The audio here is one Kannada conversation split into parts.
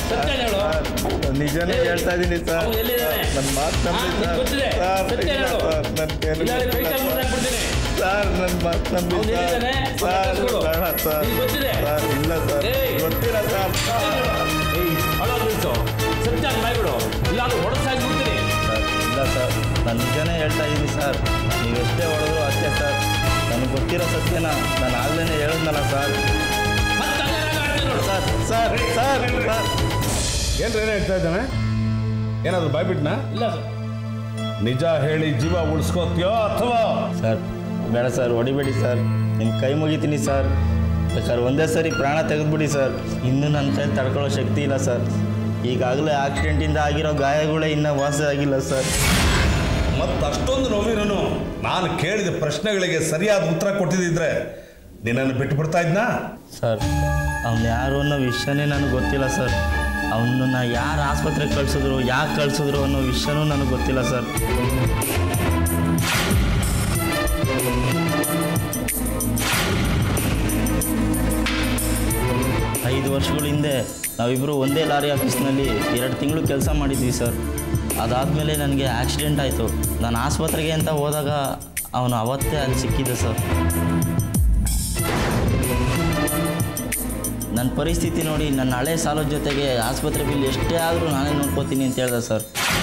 ಸತ್ಯ ಹೇಳು ಸರ್, ನಿಜನೇ ಹೇಳ್ತಾ ಇದ್ದೀನಿ ಸರ್ ಅವ್ನು ಎಲ್ಲಿದ್ದಾನೆ? ನನ್ನ ಮಾತು ಹಾ, ನಂಬಿ ನಿಂಗ್ ಸರ್ ಗೊತ್ತಿದೆ. ಸರ್ ಸತ್ಯ ಇಲ್ಲ ಹೇಳು. ಸರ್ ನನ್ನ ಇಲ್ಲ ಕೈ ಕಾಲು ಮುರ್ದಾಕ್ಬಿಡ್ತೀನಿ. ಸರ್ ನನ್ನ ಮಾತು ನಂಬಿ ಅವ್ನು ಸರ್ ಎಲ್ಲಿದ್ದಾನೆ? ಸರ್ ಅವ್ನ ಕಳ್ಸ್ಕೊಡು. ಬೇಡ ಸರ್ ನಿಂಗ್ ಗೊತ್ತಿದೆ. ಸರ್ ಇಲ್ಲ ಸರ್ ಏಯ್. ಗೊತ್ತಿಲ್ಲ ಸರ್ ಏಯ್, ಅಳೋದ್ ನಿಲ್ಸು. ಸತ್ಯ ಅಂತ ಬಾಯ್ಬಿಡು ಇಲ್ಲ ಅದು ಹೊಡೆಸಾಗ್ಬಿಡ್ತೀನಿ ಸರ್ ಇಲ್ಲ ಸರ್ ನಾನು ನಿಜನೇ ಹೇಳ್ತಾ ಇದ್ದೀನಿ ಸರ್ ನೀವು ಎಷ್ಟೇ ಹೊಡೆದ್ರು ಅಷ್ಟೇ ಸರ್ ನನಗೆ ಗೊತ್ತಿರೋ ಸತ್ಯನ ನಾನು ಆಗ್ಲೇ ಹೇಳಿದ್ನಲ್ಲ ಸರ್ ಮತ್ತೆ ಅದೇ ರಾಗ ಆಡ್ತೀನಿ ನೋಡು. ಸರ್ ಸರ್ ಸರ್ ಸರ್ ಏನ್ರಿ ಏನ್ ಹೇಳ್ತಾ ಇದ್ದಾನೆ ಏನಾದ್ರು ಬಾಯ್ಬಿಟ್ನಾ ಇಲ್ಲ ಸರ್ ನಿಜ ಹೇಳಿ ಜೀವ ಉಳಿಸ್ಕೋತೀಯೋ ಅಥವಾ ಸರ್ ಬೇಡ ಸರ್ ಹೊಡಿಬೇಡಿ ಸರ್ ನಿಮ್ಮ ಕೈ ಮುಗಿತೀನಿ ಸರ್ ಬೇಕಾದ್ರೆ ಒಂದೇ ಸರಿ ಪ್ರಾಣ ತೆಗೆದ್ಬಿಡಿ ಸರ್ ಇನ್ನೂ ನನ್ನ ಕೈಲಿ ತಡ್ಕೊಳ್ಳೋ ಶಕ್ತಿ ಇಲ್ಲ ಸರ್ ಈಗಾಗಲೇ ಆಕ್ಸಿಡೆಂಟಿಂದ ಆಗಿರೋ ಗಾಯಗಳೇ ಇನ್ನೂ ವಾಸಿ ಆಗಿಲ್ಲ ಸರ್ ಮತ್ತು ಅಷ್ಟೊಂದು ನೋವಿನೂ ನಾನು ಕೇಳಿದ ಪ್ರಶ್ನೆಗಳಿಗೆ ಸರಿಯಾದ ಉತ್ತರ ಕೊಟ್ಟಿದ್ದಿದ್ರೆ ನಿನ್ನನ್ನು ಬಿಟ್ಟು ಬಿಡ್ತಾ ಇದ್ನಾ ಸರ್ ಅವ್ನು ಯಾರು ಅನ್ನೋ ವಿಷಯನೇ ನನಗೆ ಗೊತ್ತಿಲ್ಲ ಸರ್ ಅವನನ್ನ ಯಾರು ಆಸ್ಪತ್ರೆಗೆ ಕಳಿಸಿದ್ರು ಯಾಕೆ ಕಳಿಸಿದ್ರು ಅನ್ನೋ ವಿಷಯನೂ ನನಗೆ ಗೊತ್ತಿಲ್ಲ ಸರ್ ಐದು ವರ್ಷಗಳ ಹಿಂದೆ ನಾವಿಬ್ಬರು ಒಂದೇ ಲಾರಿ ಆಫೀಸ್ನಲ್ಲಿ ಎರಡು ತಿಂಗಳು ಕೆಲಸ ಮಾಡಿದ್ವಿ ಸರ್ ಅದಾದಮೇಲೆ ನನಗೆ ಆಕ್ಸಿಡೆಂಟ್ ಆಯಿತು ನಾನು ಆಸ್ಪತ್ರೆಗೆ ಅಂತ ಹೋದಾಗ ಅವನು ಅವತ್ತೇ ಅಲ್ಲಿ ಸಿಕ್ಕಿದ್ದೆ ಸರ್ ನನ್ನ ಪರಿಸ್ಥಿತಿ ನೋಡಿ ನನ್ನ ಹಳೆ ಸಾಲದ ಜೊತೆಗೆ ಆಸ್ಪತ್ರೆ ಬಿಲ್ ಎಷ್ಟೇ ಆದರೂ ನಾನೇ ನೋಡ್ಕೋತೀನಿ ಅಂತ ಹೇಳ್ದೆ ಸರ್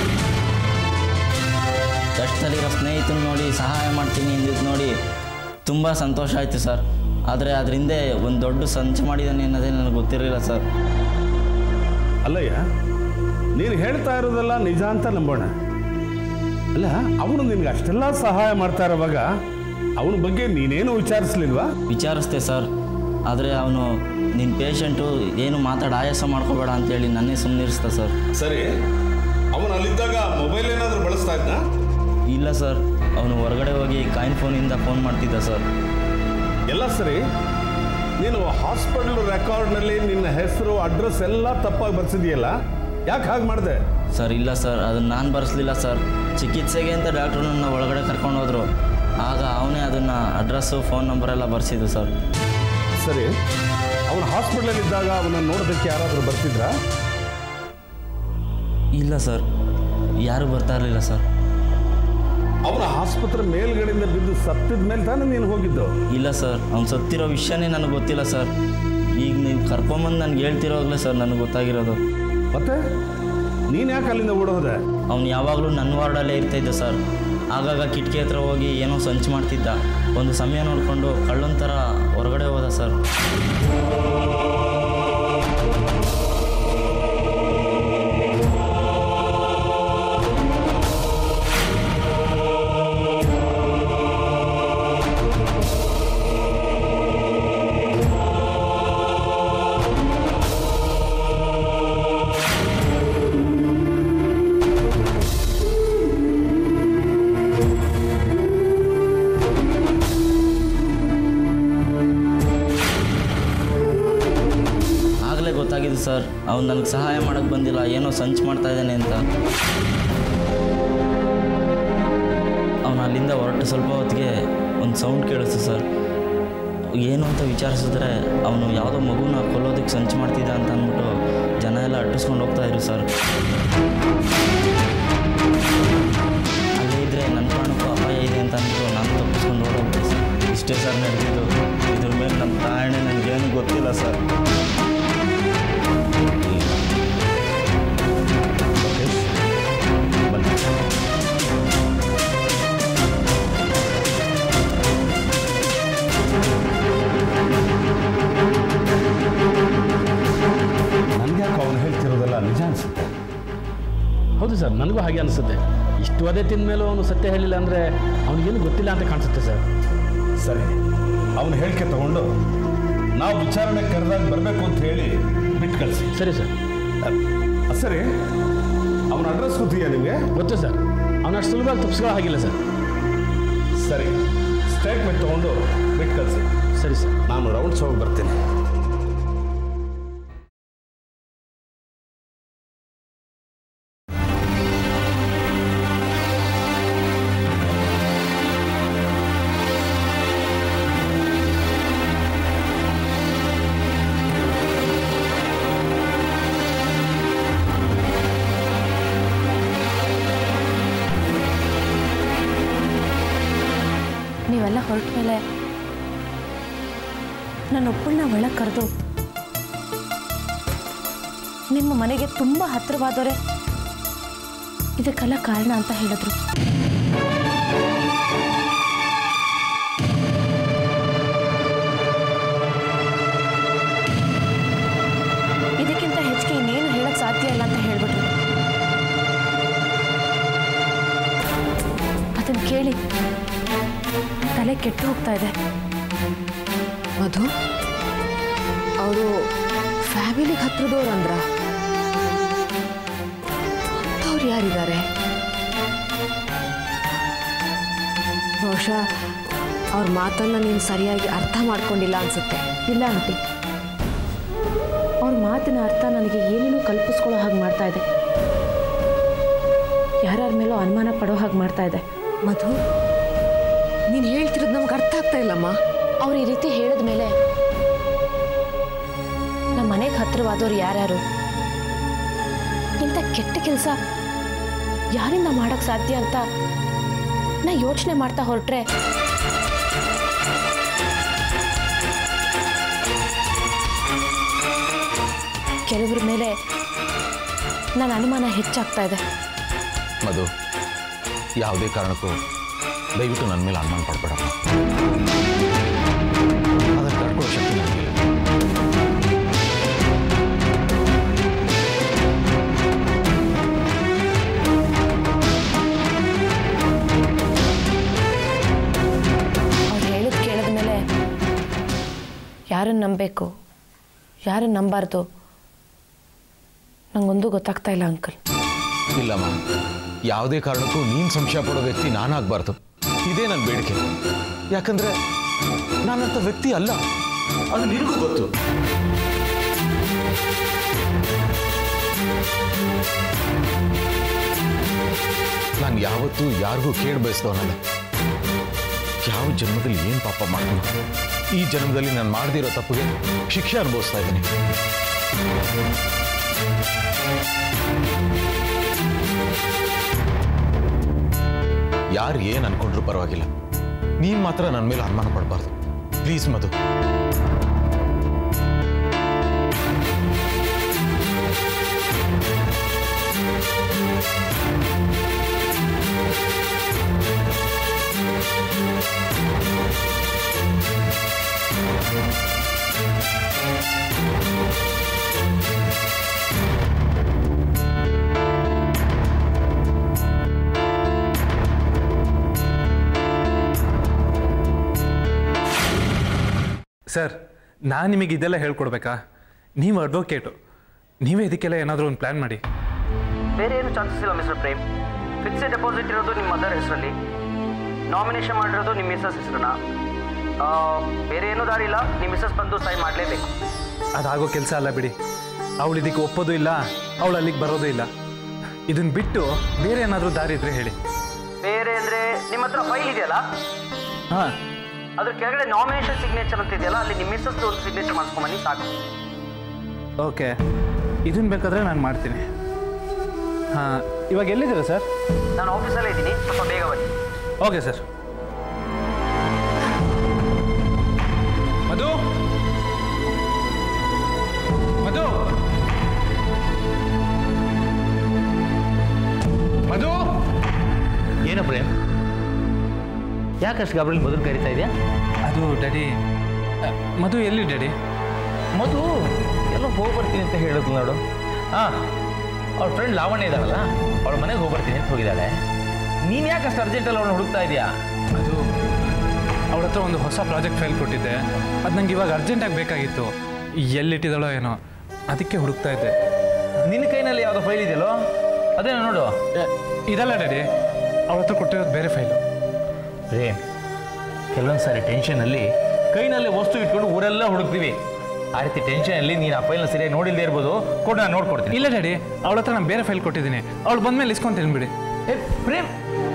ಕಷ್ಟದಲ್ಲಿರೋ ಸ್ನೇಹಿತನ ನೋಡಿ ಸಹಾಯ ಮಾಡ್ತೀನಿ ಅಂದಿದ್ದು ನೋಡಿ ತುಂಬ ಸಂತೋಷ ಆಯಿತು ಸರ್ ಆದರೆ ಅದ್ರ ಹಿಂದೆ ಒಂದು ದೊಡ್ಡ ಸಂಚು ಮಾಡಿದ್ದಾನೆ ಅನ್ನೋದೇ ನನಗೆ ಗೊತ್ತಿರಲಿಲ್ಲ ಸರ್ ಅಲ್ಲಯ್ಯ ನೀನು ಹೇಳ್ತಾ ಇರೋದೆಲ್ಲ ನಿಜ ಅಂತ ನಂಬೋಣ ಅಲ್ಲ ಅವನು ನಿನ್ಗೆ ಅಷ್ಟೆಲ್ಲ ಸಹಾಯ ಮಾಡ್ತಾ ಇರೋವಾಗ ಅವನ ಬಗ್ಗೆ ನೀನೇನು ವಿಚಾರಿಸ್ಲಿಲ್ವಾ ವಿಚಾರಿಸ್ದೆ ಸರ್ ಆದರೆ ಅವನು ನಿನ್ನ ಪೇಷಂಟು ಏನು ಮಾತಾಡಿ ಆಯಾಸ ಮಾಡ್ಕೋಬೇಡ ಅಂತೇಳಿ ನನ್ನೇ ಸುಮ್ಮನಿರಿಸ್ದ ಸರ್ ಸರಿ ಅವನು ಅಲ್ಲಿದ್ದಾಗ ಮೊಬೈಲ್ ಏನಾದರೂ ಬಳಸ್ತಾ ಇದ್ನ ಇಲ್ಲ ಸರ್ ಅವನು ಹೊರಗಡೆ ಹೋಗಿ ಕಾಯಿನ್ ಫೋನಿಂದ ಫೋನ್ ಮಾಡ್ತಿದ್ದ ಸರ್ ಎಲ್ಲ ಸರಿ ನೀನು ಹಾಸ್ಪಿಟಲ್ ರೆಕಾರ್ಡ್ನಲ್ಲಿ ನಿನ್ನ ಹೆಸರು ಅಡ್ರೆಸ್ ಎಲ್ಲ ತಪ್ಪಾಗಿ ಬರ್ಸಿದೆಯಲ್ಲ ಯಾಕೆ ಹಾಗೆ ಮಾಡಿದೆ ಸರ್ ಇಲ್ಲ ಸರ್ ಅದನ್ನು ನಾನು ಬರೆಸ್ಲಿಲ್ಲ ಸರ್ ಚಿಕಿತ್ಸೆಗೆ ಅಂತ ಡಾಕ್ಟ್ರು ನನ್ನ ಒಳಗಡೆ ಕರ್ಕೊಂಡು ಹೋದ್ರು ಆಗ ಅವನೇ ಅದನ್ನು ಅಡ್ರೆಸ್ಸು ಫೋನ್ ನಂಬರ್ ಎಲ್ಲ ಬರೆಸಿದ್ದು ಸರ್ ಸರಿ ಅವನು ಹಾಸ್ಪಿಟ್ಲಲ್ಲಿ ಇದ್ದಾಗ ಅವನನ್ನು ನೋಡೋದಕ್ಕೆ ಯಾರಾದರೂ ಬರ್ತಿದ್ರಾ ಇಲ್ಲ ಸರ್ ಯಾರೂ ಬರ್ತಾ ಇರಲಿಲ್ಲ ಸರ್ ಅವನ ಆಸ್ಪತ್ರೆ ಮೇಲ್ಗಡೆಯಿಂದ ಬಿದ್ದು ಸತ್ತಿದ ಮೇಲೆ ತಾನೇ ನೀನು ಹೋಗಿದ್ದು ಇಲ್ಲ ಸರ್ ಅವ್ನು ಸತ್ತಿರೋ ವಿಷಯನೇ ನನಗೆ ಗೊತ್ತಿಲ್ಲ ಸರ್ ಈಗ ನೀವು ಕರ್ಕೊಂಬಂದು ನನಗೆ ಹೇಳ್ತಿರೋವಾಗಲೇ ಸರ್ ನನಗೆ ಗೊತ್ತಾಗಿರೋದು ಮತ್ತೆ ನೀನು ಯಾಕೆ ಅಲ್ಲಿಂದ ಓಡೋದೆ ಅವ್ನು ಯಾವಾಗಲೂ ನನ್ನ ವಾರ್ಡಲ್ಲೇ ಇರ್ತಾಯಿದ್ದ ಸರ್ ಆಗಾಗ ಕಿಟಕಿ ಹತ್ರ ಹೋಗಿ ಏನೋ ಸಂಚು ಮಾಡ್ತಿದ್ದ ಒಂದು ಸಮಯ ನೋಡಿಕೊಂಡು ಕಳ್ಳನ ಥರ ಹೊರಗಡೆ ಹೋದ ಸರ್ ಆಗಲೇ ಗೊತ್ತಾಗಿದೆ ಸರ್ ಅವ್ನು ನನಗೆ ಸಹಾಯ ಮಾಡೋಕ್ಕೆ ಬಂದಿಲ್ಲ ಏನೋ ಸಂಚು ಮಾಡ್ತಾ ಇದ್ದಾನೆ ಅಂತ ಅವನು ಅಲ್ಲಿಂದ ಹೊರಟು ಸ್ವಲ್ಪ ಹೊತ್ತಿಗೆ ಒಂದು ಸೌಂಡ್ ಕೇಳಿಸ್ತು ಸರ್ ಏನು ಅಂತ ವಿಚಾರಿಸಿದ್ರೆ ಅವನು ಯಾವುದೋ ಮಗುನ ಕೊಲ್ಲೋದಕ್ಕೆ ಸಂಚು ಮಾಡ್ತಿದ್ದ ಅಂತ ಅಂದ್ಬಿಟ್ಟು ಜನ ಎಲ್ಲ ಅಟ್ಟಿಸ್ಕೊಂಡು ಹೋಗ್ತಾ ಇದ್ರು ಸರ್ ಅಲ್ಲೇ ಇದ್ದರೆ ನನ್ನ ಪ್ರಾಣಕ್ಕೂ ಅಪಾಯ ಇದೆ ಅಂತ ಅಂದ್ಬಿಟ್ಟು ನಾನು ತಪ್ಪಿಸ್ಕೊಂಡು ಓಡೋಗ್ಬಿಟ್ಟೆ ಸರ್ ಇಷ್ಟೇ ಸರ್ ನಡೆದಿದ್ದು ಇದ್ರ ಮೇಲೆ ನಮ್ಮ ತಾಯಣೆ ನನಗೇನು ಗೊತ್ತಿಲ್ಲ ಸರ್ ನನಗೆ ಯಾಕೆ ಅವನು ಹೇಳ್ತಿರೋದೆಲ್ಲ ನಿಜ ಅನ್ಸುತ್ತೆ ಹೌದು ಸರ್ ನನಗೂ ಹಾಗೆ ಅನಿಸುತ್ತೆ ಇಷ್ಟು ವಧೆ ತಿಂದ ಮೇಲೂ ಅವನು ಸತ್ಯ ಹೇಳಿಲ್ಲ ಅಂದರೆ ಅವನಿಗೇನು ಗೊತ್ತಿಲ್ಲ ಅಂತ ಕಾಣಿಸುತ್ತೆ ಸರ್ ಸರಿ ಅವನ ಹೇಳಿಕೆ ತಗೊಂಡು ನಾವು ವಿಚಾರಣೆ ಕರೆದಾಗ ಬರಬೇಕು ಅಂತ ಹೇಳಿ ಬಿಟ್ಟು ಕಳಿಸಿ ಸರಿ ಸರ್ ಸರಿ ಅವನ ಅಡ್ರೆಸ್ ಗೊತ್ತಿದೆಯಾ ನಿಮಗೆ ಗೊತ್ತು ಸರ್ ಅವನು ಅಷ್ಟು ಸುಲಭವಾಗಿ ತಪ್ಪಿಸ್ಕೊಳ್ಳೋ ಹಾಗಿಲ್ಲ ಸರ್ ಸರಿ ಸ್ಟೇಟ್ಮೆಂಟ್ ತಗೊಂಡು ಬಿಟ್ಟು ಕಳಿಸಿ ಸರಿ ಸರ್ ನಾನು ರೌಂಡ್ಸ್ ಹೋಗಿ ಬರ್ತೀನಿ ಹೊರಟ ಮೇಲೆ ನನ್ನ ಒಬ್ಬಳನ್ನ ಒಳಗೆ ಕರೆದು ನಿಮ್ಮ ಮನೆಗೆ ತುಂಬ ಹತ್ತಿರವಾದವರೇ ಇದಕ್ಕೆಲ್ಲ ಕಾರಣ ಅಂತ ಹೇಳಿದ್ರು ಇದಕ್ಕಿಂತ ಹೆಚ್ಚಿಗೆ ಇನ್ನೇನು ಹೇಳಕ್ ಸಾಧ್ಯ ಇಲ್ಲ ಅಂತ ಹೇಳ್ಬಿಟ್ರು ಅದನ್ನ ಕೇಳಿ ತಲೆ ಕೆಟ್ಟು ಹೋಗ್ತಾ ಇದೆ ಮಧು ಅವರು ಫ್ಯಾಮಿಲಿಗೆ ಹತ್ರದವ್ರು ಅಂದ್ರ ಅವ್ರು ಯಾರಿದ್ದಾರೆ ಬಹುಶಃ ಅವ್ರ ಮಾತನ್ನ ನೀನು ಸರಿಯಾಗಿ ಅರ್ಥ ಮಾಡ್ಕೊಂಡಿಲ್ಲ ಅನ್ಸುತ್ತೆ ಇಲ್ಲ ಆಂಟಿ ಅವ್ರ ಮಾತಿನ ಅರ್ಥ ನನಗೆ ಏನೇನೋ ಕಲ್ಪಿಸ್ಕೊಳ್ಳೋ ಹಾಗೆ ಮಾಡ್ತಾ ಇದೆ ಯಾರ್ಯಾರ ಮೇಲೋ ಅನುಮಾನ ಪಡೋ ಹಾಗೆ ಮಾಡ್ತಾ ಇದೆ ಮಧು ನೀನು ಹೇಳ್ತಿರೋದು ನಮ್ಗೆ ಅರ್ಥ ಆಗ್ತಾ ಇಲ್ಲಮ್ಮ ಅವ್ರು ಈ ರೀತಿ ಹೇಳಿದ ಮೇಲೆ ನಮ್ಮ ಮನೆಗೆ ಹತ್ತಿರವಾದವ್ರು ಯಾರ್ಯಾರು ಇಂಥ ಕೆಟ್ಟ ಕೆಲಸ ಯಾರಿಂದ ಮಾಡಕ್ ಸಾಧ್ಯ ಅಂತ ನಾ ಯೋಚನೆ ಮಾಡ್ತಾ ಹೊರಟ್ರೆ ಕೆಲವ್ರ ಮೇಲೆ ನನ್ನ ಅನುಮಾನ ಹೆಚ್ಚಾಗ್ತಾ ಇದೆ ಮಧು ಯಾವುದೇ ಕಾರಣಕ್ಕೂ ದಯವಿಟ್ಟು ನನ್ನ ಮೇಲೆ ಅನುಮಾನ ಪಡ್ಬೇಡಮ್ಮ ಅದನ್ನು ತಡ್ಕೊಳ್ಳೋ ಶಕ್ತಿ ನನಗಿಲ್ಲ ಅವ್ರು ಹೇಳಿದ್ ಕೇಳಿದ ಮೇಲೆ ಯಾರನ್ನು ನಂಬಬೇಕು ಯಾರನ್ನು ನಂಬಾರ್ದು ನಂಗೊಂದು ಗೊತ್ತಾಗ್ತಾ ಇಲ್ಲ ಅಂಕಲ್ ಇಲ್ಲಮ್ಮ ಯಾವುದೇ ಕಾರಣಕ್ಕೂ ನೀನು ಸಂಶಯ ಪಡೋ ವ್ಯಕ್ತಿ ನಾನಾಗಬಾರ್ದು ಇದೇ ನನ್ನ ಬೇಡಿಕೆ ಯಾಕಂದ್ರೆ ನಾನಂಥ ವ್ಯಕ್ತಿ ಅಲ್ಲ ಅದು ನಿನಗೂ ಗೊತ್ತು ನಾನು ಯಾವತ್ತೂ ಯಾರಿಗೂ ಕೇಳಿ ಬಯಸ್ದವನಲ್ಲ ಯಾವ ಜನ್ಮದಲ್ಲಿ ಏನು ಪಾಪ ಮಾಡ್ತೀನಿ ಈ ಜನ್ಮದಲ್ಲಿ ನಾನು ಮಾಡದಿರೋ ತಪ್ಪಿಗೆ ಶಿಕ್ಷೆ ಅನುಭವಿಸ್ತಾ ಇದ್ದೀನಿ ಯಾರು ಏನು ಅನ್ಕೊಂಡ್ರು ಪರವಾಗಿಲ್ಲ ನೀನು ಮಾತ್ರ ನನ್ನ ಮೇಲೆ ಅನುಮಾನ ಪಡಬಾರ್ದು ಪ್ಲೀಸ್ ಮಧು ಸರ್ ನಾನು ನಿಮಗೆ ಇದೆಲ್ಲ ಹೇಳ್ಕೊಡ್ಬೇಕಾ ನೀವು ಅಡ್ವೊಕೇಟು ನೀವೇ ಇದಕ್ಕೆಲ್ಲ ಏನಾದರೂ ಒಂದು ಪ್ಲ್ಯಾನ್ ಮಾಡಿ ಬೇರೆ ಏನು ಚಾನ್ಸಸ್ ಇಲ್ಲ ಮಿಸ್ಟರ್ ಪ್ರೇಮ್ ಫಿಕ್ಸೆಡ್ ಡೆಪಾಸಿಟ್ ಇರೋದು ನಿಮ್ಮ ಮದರ್ ಹೆಸರಲ್ಲಿ ನಾಮಿನೇಷನ್ ಮಾಡಿರೋದು ನಿಮ್ಮ ಮಿಸಸ್ ಹೆಸರನ್ನ ಬೇರೆ ಏನೂ ದಾರಿ ಇಲ್ಲ ನಿಮ್ಮ ಮಿಸಸ್ ಬಂದು ಸೈ ಮಾಡಲೇಬೇಕು ಅದಾಗೋ ಕೆಲಸ ಅಲ್ಲ ಬಿಡಿ ಅವಳು ಇದಕ್ಕೆ ಒಪ್ಪೋದು ಇಲ್ಲ ಅವಳು ಅಲ್ಲಿಗೆ ಬರೋದು ಇಲ್ಲ ಇದನ್ನ ಬಿಟ್ಟು ಬೇರೆ ಏನಾದರೂ ದಾರಿ ಇದ್ರೆ ಹೇಳಿ ಬೇರೆ ಅಂದರೆ ನಿಮ್ಮ ಹತ್ರ ಫೈಲ್ ಇದೆಯಲ್ಲ ಹಾಂ ಅದ್ರ ಕೆಳಗಡೆ ನಾಮಿನೇಷನ್ ಸಿಗ್ನೇಚರ್ ಅಂತ ಇದೆಯಲ್ಲ ಅಲ್ಲಿ ನಿಮ್ಮ ಮಿಸಸ್ ಒಂದು ಸಿಗ್ನೇಚರ್ ಮಾಡಿಸ್ಕೊಂಬನ್ನಿ ಸಾಕು ಓಕೆ ಇದನ್ನ ಬೇಕಾದ್ರೆ ನಾನು ಮಾಡ್ತೀನಿ ಹಾಂ ಇವಾಗ ಎಲ್ಲಿದ್ದೀರಾ ಸರ್ ನಾನು ಆಫೀಸಲ್ಲೇ ಇದ್ದೀನಿ ಸ್ವಲ್ಪ ಬೇಗ ಬನ್ನಿ ಓಕೆ ಸರ್ ಮಧು ಮಧು ಮಧು ಏನು ಪ್ರೇಮ್ ಯಾಕಷ್ಟು ಗಾಬರಿಲಿ ಮೊದಲು ಕರಿತಾ ಇದೆಯಾ ಅದು ಡ್ಯಾಡಿ ಅ, ಮಧು ಎಲ್ಲಿ ಡ್ಯಾಡಿ ಮಧು ಎಲ್ಲೋ ಹೋಗಿ ಬರ್ತೀನಿ ಅಂತ ಹೇಳಿದ್ಲು ನೋಡು ಹಾಂ ಅವ್ಳ ಫ್ರೆಂಡ್ ಲಾವಣ್ಯ ಇದ್ದಾಳಲ್ಲ ಅವಳ ಮನೆಗೆ ಹೋಗಿ ಬರ್ತೀನಿ ಅಂತ ಹೋಗಿದ್ದಾಳೆ ನೀನು ಯಾಕೆ ಅಷ್ಟು ಅರ್ಜೆಂಟಲ್ಲಿ ಅವಳು ಹುಡುಕ್ತಾ ಇದೆಯಾ ಅದು ಅವಳ ಹತ್ರ ಒಂದು ಹೊಸ ಪ್ರಾಜೆಕ್ಟ್ ಫೈಲ್ ಕೊಟ್ಟಿದ್ದೆ ಅದು ನಂಗೆ ಇವಾಗ ಅರ್ಜೆಂಟಾಗಿ ಬೇಕಾಗಿತ್ತು ಎಲ್ಲಿಟ್ಟಿದ್ದಾಳೋ ಏನೋ ಅದಕ್ಕೆ ಹುಡುಕ್ತಾ ಇದ್ದೆ ನಿನ್ನ ಕೈನಲ್ಲಿ ಯಾವುದೋ ಫೈಲ್ ಇದೆಯಲ್ಲೋ ಅದೇನೋ ನೋಡು ಎ, ಇದಲ್ಲ ಡ್ಯಾಡಿ ಅವಳ ಹತ್ರ ಕೊಟ್ಟಿರೋದು ಬೇರೆ ಫೈಲು ಪ್ರೇಮ್ ಕೆಲವೊಂದು ಸಾರಿ ಟೆನ್ಷನಲ್ಲಿ ಕೈನಲ್ಲಿ ವಸ್ತು ಇಟ್ಕೊಂಡು ಊರೆಲ್ಲ ಹುಡುಕ್ತೀವಿ ಆ ರೀತಿ ಟೆನ್ಷನಲ್ಲಿ ನೀನು ಆ ಫೈಲ್ನ ಸರಿಯಾಗಿ ನೋಡಿಲ್ಲದೆ ಇರ್ಬೋದು ಕೊಡು ನಾನು ನೋಡ್ಕೊಡ್ತೀನಿ ಇಲ್ಲ ಡ್ಯಾಡಿ ಅವಳ ಹತ್ರ ನಾನು ಬೇರೆ ಫೈಲ್ ಕೊಟ್ಟಿದ್ದೀನಿ ಅವಳು ಬಂದ್ಮೇಲೆ ಇಸ್ಕೊಂತೀನಿ ಬಿಡಿ ಏ ಪ್ರೇಮ್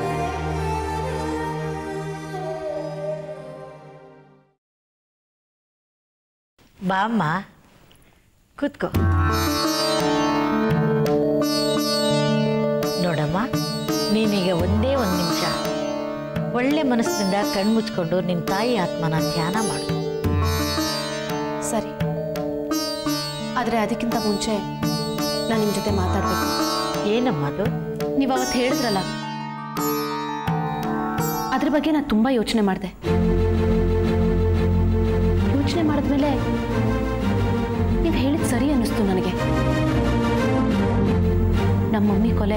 ಬಾಮ್ಮ ಕೂತ್ಕೋ ನೋಡಮ್ಮ ನೀನೀಗ ಒಂದೇ ಒಂದು ನಿಮಿಷ ಒಳ್ಳೆ ಮನಸ್ಸಿನಿಂದ ಕಣ್ಮುಚ್ಕೊಂಡು ನಿನ್ನ ತಾಯಿ ಆತ್ಮನ ಧ್ಯಾನ ಮಾಡು ಸರಿ ಆದರೆ ಅದಕ್ಕಿಂತ ಮುಂಚೆ ನಾನು ನಿಮ್ಮ ಜೊತೆ ಮಾತಾಡಬೇಕು ಏನಮ್ಮ ಅದು ನೀವು ಅವತ್ತು ಹೇಳಿದ್ರಲ್ಲ ಅದ್ರ ಬಗ್ಗೆ ನಾನು ತುಂಬ ಯೋಚನೆ ಮಾಡಿದೆ ಯೋಚನೆ ಮಾಡಿದ್ಮೇಲೆ ನೀವು ಹೇಳಿದ ಸರಿ ಅನ್ನಿಸ್ತು ನನಗೆ ನಮ್ಮ ಮಮ್ಮಿ ಕೊಲೆ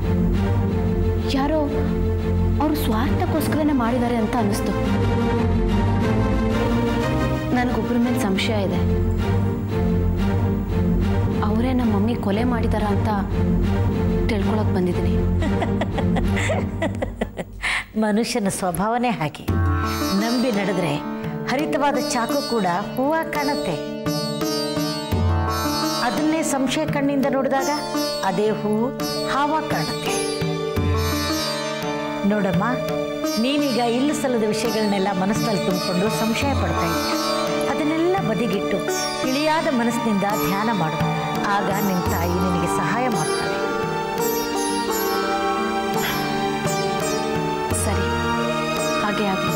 ಯಾರೋ ಅವರು ಸ್ವಾರ್ಥಕ್ಕೋಸ್ಕರನೇ ಮಾಡಿದ್ದಾರೆ ಅಂತ ಅನ್ನಿಸ್ತು ನನಗೊಬ್ಬರ ಮೇಲೆ ಸಂಶಯ ಇದೆ ಅವರೇ ನಮ್ಮ ಮಮ್ಮಿ ಕೊಲೆ ಮಾಡಿದಾರ ಅಂತ ತಿಳ್ಕೊಳಕ್ ಬಂದಿದ್ದೀನಿ ಮನುಷ್ಯನ ಸ್ವಭಾವನೇ ಹಾಗೆ ನಂಬಿ ನಡೆದ್ರೆ ಹರಿತವಾದ ಚಾಕು ಕೂಡ ಹೂವ ಕಾಣುತ್ತೆ ಅದನ್ನೇ ಸಂಶಯ ಕಣ್ಣಿಂದ ನೋಡಿದಾಗ ಅದೇ ಹೂವು ಹಾವ ಕಾಣುತ್ತೆ ನೋಡಮ್ಮ ನೀನೀಗ ಇಲ್ಲ ಸಲ್ಲದ ವಿಷಯಗಳನ್ನೆಲ್ಲ ಮನಸ್ಸಿನಲ್ಲಿ ತುಂಬಿಕೊಂಡು ಸಂಶಯ ಪಡ್ತಾ ಇದ್ದ ಅದನ್ನೆಲ್ಲ ಬದಿಗಿಟ್ಟು ತಿಳಿಯಾದ ಮನಸ್ಸಿನಿಂದ ಧ್ಯಾನ ಮಾಡು ಆಗ ನಿನ್ನ ತಾಯಿ ನಿನಗೆ ಸಹಾಯ ಮಾಡ್ತಾಳೆ ಸರಿ ಹಾಗೆ ಆಗಲಿ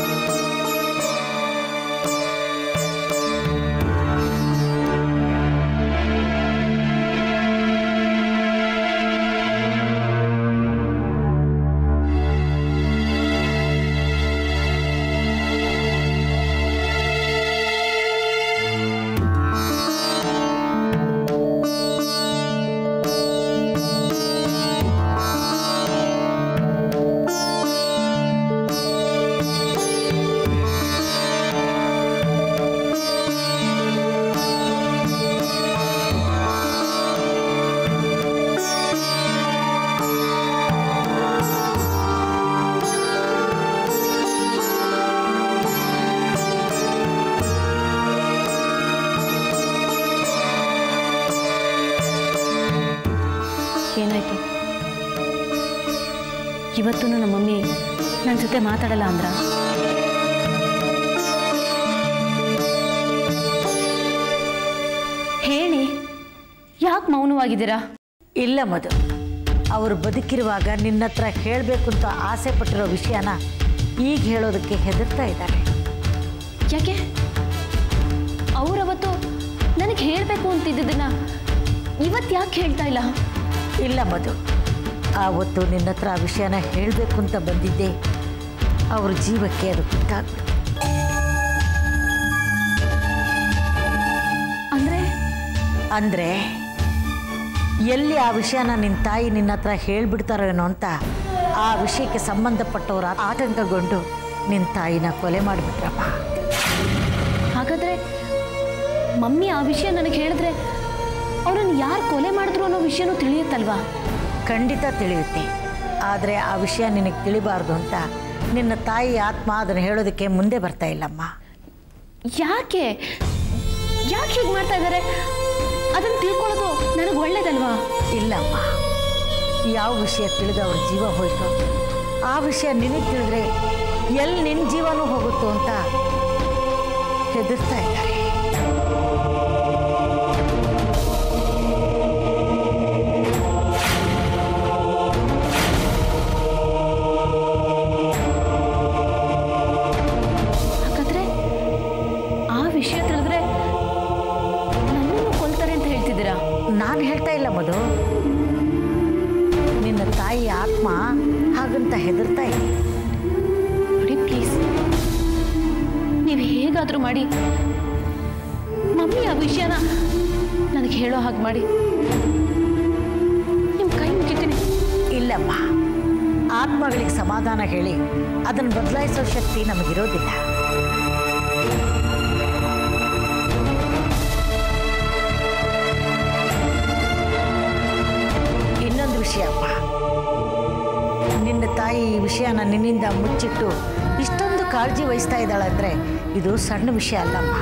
ಏನಾಯ್ತು ಇವತ್ತೂ ನಮ್ಮ ಮಮ್ಮಿ ನನ್ನ ಜೊತೆ ಮಾತಾಡಲ್ಲ ಅಂದ್ರ ಹೇಳಿ ಯಾಕೆ ಮೌನವಾಗಿದ್ದೀರಾ ಇಲ್ಲ ಮಧು ಅವರು ಬದುಕಿರುವಾಗ ನಿನ್ನ ಹತ್ರ ಹೇಳಬೇಕು ಅಂತ ಆಸೆ ಪಟ್ಟಿರೋ ವಿಷಯನ ಈಗ ಹೇಳೋದಕ್ಕೆ ಹೆದರ್ತಾ ಇದ್ದಾರೆ ಯಾಕೆ ಅವರವತ್ತು ನನಗೆ ಹೇಳಬೇಕು ಅಂತಿದ್ದದನ್ನ ಇವತ್ತು ಯಾಕೆ ಹೇಳ್ತಾ ಇಲ್ಲ ಇಲ್ಲ ಮಧು ಆವತ್ತು ನಿನ್ನ ಹತ್ರ ಆ ವಿಷಯನ ಹೇಳಬೇಕು ಅಂತ ಬಂದಿದ್ದೆ ಅವ್ರ ಜೀವಕ್ಕೆ ಅದು ಗೊತ್ತಾಗ್ಬಿಡ್ತು ಅಂದ್ರೆ ಅಂದರೆ ಎಲ್ಲಿ ಆ ವಿಷಯನ ನಿನ್ನ ತಾಯಿ ನಿನ್ನ ಹತ್ರ ಹೇಳ್ಬಿಡ್ತಾರೋ ಏನೋ ಅಂತ ಆ ವಿಷಯಕ್ಕೆ ಸಂಬಂಧಪಟ್ಟವರು ಆತಂಕಗೊಂಡು ನಿನ್ನ ತಾಯಿನ ಕೊಲೆ ಮಾಡಿಬಿಟ್ರಮ್ಮ ಹಾಗಾದ್ರೆ ಮಮ್ಮಿ ಆ ವಿಷಯ ನನಗೆ ಹೇಳಿದ್ರೆ ಅವರನ್ನು ಯಾರು ಕೊಲೆ ಮಾಡಿದ್ರು ಅನ್ನೋ ವಿಷಯನೂ ತಿಳಿಯುತ್ತಲ್ವಾ ಖಂಡಿತ ತಿಳಿಯುತ್ತೆ ಆದರೆ ಆ ವಿಷಯ ನಿನಗೆ ತಿಳಿಬಾರ್ದು ಅಂತ ನಿನ್ನ ತಾಯಿ ಆತ್ಮ ಅದನ್ನು ಹೇಳೋದಕ್ಕೆ ಮುಂದೆ ಬರ್ತಾ ಇಲ್ಲಮ್ಮ ಯಾಕೆ ಯಾಕೆ ಹೀಗೆ ಮಾಡ್ತಾ ಇದ್ದಾರೆ ಅದನ್ನು ತಿಳ್ಕೊಳ್ಳೋದು ನನಗೆ ಒಳ್ಳೇದಲ್ವಾ ಇಲ್ಲಮ್ಮ ಯಾವ ವಿಷಯ ತಿಳಿದು ಅವ್ರ ಜೀವ ಹೋಯ್ತು ಆ ವಿಷಯ ನಿನಗೆ ತಿಳಿದ್ರೆ ಎಲ್ಲಿ ನಿನ್ನ ಜೀವನೂ ಹೋಗುತ್ತೋ ಅಂತ ಹೆದರ್ತಾ ಇದ್ದಾರೆ ಹಾಗಾದ್ರೆ ಆ ವಿಷಯ ತಿಳಿದ್ರೆ ನನ್ನನ್ನು ಕೊಲ್ತಾರೆ ಅಂತ ಹೇಳ್ತಿದ್ದೀರಾ ನಾನು ಹೇಳ್ತಾ ಇಲ್ಲ ಮಧು ನಿನ್ನ ತಾಯಿ ಆತ್ಮ ಹಾಗಂತ ಹೆದರ್ತಾ ಇದೆ ನೋಡಿ ಪ್ಲೀಸ್ ನೀವು ಹೇಗಾದರೂ ಮಾಡಿ ಮಮ್ಮಿ ಆ ವಿಷಯನ ನನಗೆ ಹೇಳೋ ಹಾಗೆ ಮಾಡಿ ನಿಮ್ಮ ಕೈ ಮುಗಿತೀನಿ ಇಲ್ಲಮ್ಮ ಆತ್ಮಗಳಿಗೆ ಸಮಾಧಾನ ಹೇಳಿ ಅದನ್ನು ಬದಲಾಯಿಸೋ ಶಕ್ತಿ ನಮಗಿರೋದಿಲ್ಲ ಇನ್ನೊಂದು ವಿಷಯ ಅಮ್ಮ ನಿನ್ನ ತಾಯಿ ಈ ವಿಷಯನ ನಿನ್ನಿಂದ ಮುಚ್ಚಿಟ್ಟು ಇಷ್ಟೊಂದು ಕಾಳಜಿ ವಹಿಸ್ತಾ ಇದ್ದಾಳೆ ಅಂದರೆ ಇದು ಸಣ್ಣ ವಿಷಯ ಅಲ್ಲಮ್ಮ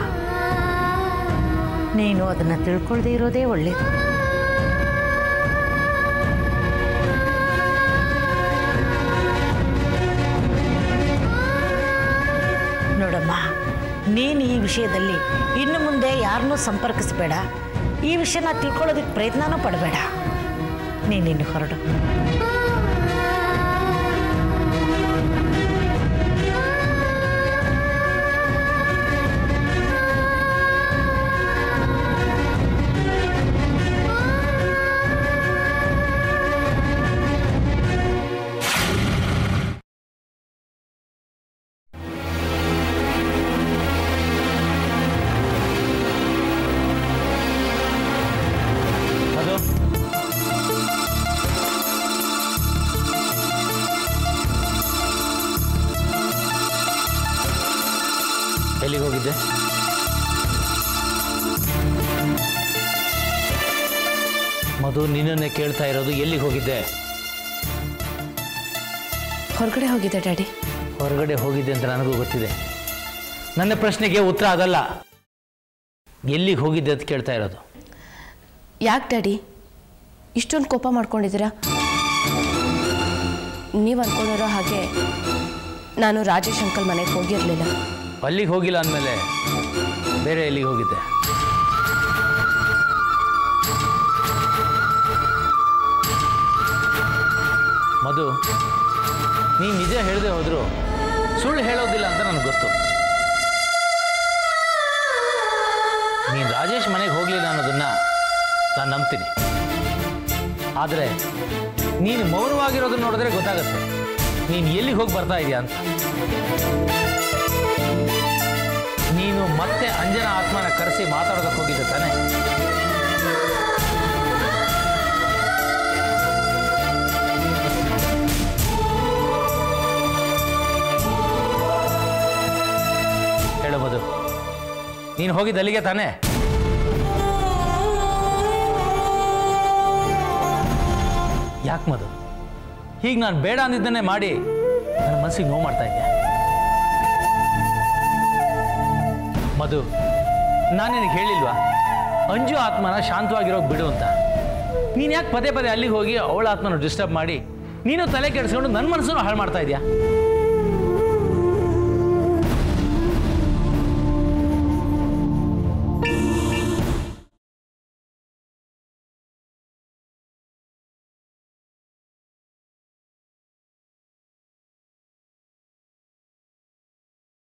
ನೀನು ಅದನ್ನು ತಿಳ್ಕೊಳ್ದೇ ಇರೋದೇ ಒಳ್ಳೆಯದು ನೋಡಮ್ಮ ನೀನು ಈ ವಿಷಯದಲ್ಲಿ ಇನ್ನು ಮುಂದೆ ಯಾರನ್ನೂ ಸಂಪರ್ಕಿಸಬೇಡ ಈ ವಿಷಯನ ತಿಳ್ಕೊಳ್ಳೋದಕ್ಕೆ ಪ್ರಯತ್ನನೂ ಪಡಬೇಡ ನೀನಿನ್ನು ಹೊರಡು ಮಧು ನಿನ್ನನ್ನೇ ಕೇಳ್ತಾ ಇರೋದು ಎಲ್ಲಿಗೆ ಹೋಗಿದ್ದೆ ಹೊರಗಡೆ ಹೋಗಿದೆ ಡ್ಯಾಡಿ ಹೊರಗಡೆ ಹೋಗಿದ್ದೆ ಅಂತ ನನಗೂ ಗೊತ್ತಿದೆ ನನ್ನ ಪ್ರಶ್ನೆಗೆ ಉತ್ತರ ಆಗಲ್ಲ ಎಲ್ಲಿಗೆ ಹೋಗಿದ್ದೆ ಅಂತ ಕೇಳ್ತಾ ಇರೋದು ಯಾಕೆ ಡ್ಯಾಡಿ ಇಷ್ಟೊಂದು ಕೋಪ ಮಾಡ್ಕೊಂಡಿದ್ದೀರಾ ನೀವು ಅಂದ್ಕೊಂಡಿರೋ ಹಾಗೆ ನಾನು ರಾಜೇಶ್ ಅಂಕಲ್ ಮನೆಗೆ ಹೋಗಿರಲಿಲ್ಲ ಅಲ್ಲಿಗೆ ಹೋಗಿಲ್ಲ ಅಂದಮೇಲೆ ಬೇರೆ ಎಲ್ಲಿಗೆ ಹೋಗಿದ್ದೆ ಮಧು ನೀನು ನಿಜ ಹೇಳದೆ ಹೋದ್ರು ಸುಳ್ಳು ಹೇಳೋದಿಲ್ಲ ಅಂತ ನನಗೆ ಗೊತ್ತು ನೀನು ರಾಜೇಶ್ ಮನೆಗೆ ಹೋಗಲಿಲ್ಲ ಅನ್ನೋದನ್ನ ನಾನು ನಂಬ್ತೀನಿ ಆದರೆ ನೀನು ಮೌನವಾಗಿರೋದನ್ನ ನೋಡಿದ್ರೆ ಗೊತ್ತಾಗುತ್ತೆ ನೀನು ಎಲ್ಲಿಗೆ ಹೋಗಿ ಬರ್ತಾ ಇದೆಯಾ ಅಂತ ನೀನು ಮತ್ತೆ ಅಂಜನ ಆತ್ಮನ ಕರೆಸಿ ಮಾತಾಡೋದಕ್ಕೆ ಹೋಗಿದ್ದೆ ತಾನೆ ಹೇಳು ಮಧು ನೀನು ಹೋಗಿದ್ದು ಅಲ್ಲಿಗೆ ತಾನೆ ಯಾಕೆ ಮಧು ಹೀಗೆ ನಾನು ಬೇಡ ಅಂದಿದ್ದನ್ನೇ ಮಾಡಿ ನನ್ನ ಮನಸ್ಸಿಗೆ ನೋವು ಮಾಡ್ತಾ ಇದ್ದೆ ಮಧು ನಾನು ನಿನಗೆ ಹೇಳಿಲ್ವಾ ಅಂಜು ಆತ್ಮನ ಶಾಂತವಾಗಿರೋಗಿ ಬಿಡು ಅಂತ ನೀನು ಯಾಕೆ ಪದೇ ಪದೇ ಅಲ್ಲಿಗೆ ಹೋಗಿ ಅವಳ ಆತ್ಮನ ಡಿಸ್ಟರ್ಬ್ ಮಾಡಿ ನೀನು ತಲೆ ಕೆಡಿಸ್ಕೊಂಡು ನನ್ನ ಮನಸ್ಸನ್ನು ಹಾಳು ಮಾಡ್ತಾ ಇದೆಯಾ